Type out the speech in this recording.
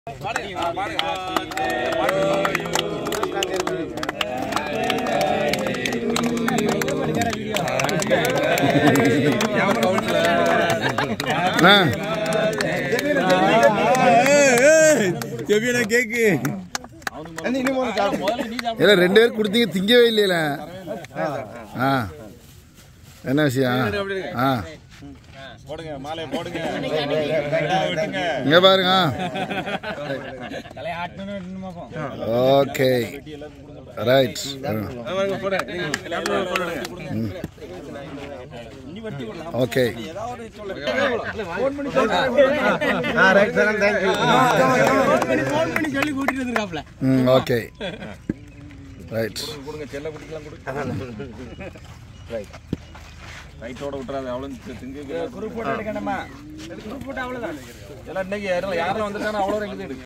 ஆ செவியனா கேக்கு இல்ல ரெண்டு பேரும் கொடுத்தீங்க திங்கவே இல்லையில ஆ என்ன விஷயம் ஆ போடுங்க மாலை போடுங்க இங்க பாருங்க ஓகே ரைட் ஓகே ம் ஓகே ரைட் கொடுங்க செல்ல குட்டிக்கலாம் கொடு ரைட்டோட விட்டுறாது அவ்வளவு திங்க குரூப் போட்டோ எடுக்கணுமா குரூப் போட்டோ அவ்வளவுதான் எல்லாம் இன்னைக்கு யாரும் யாரும் வந்திருக்காங்க அவ்வளோ எங்க எடு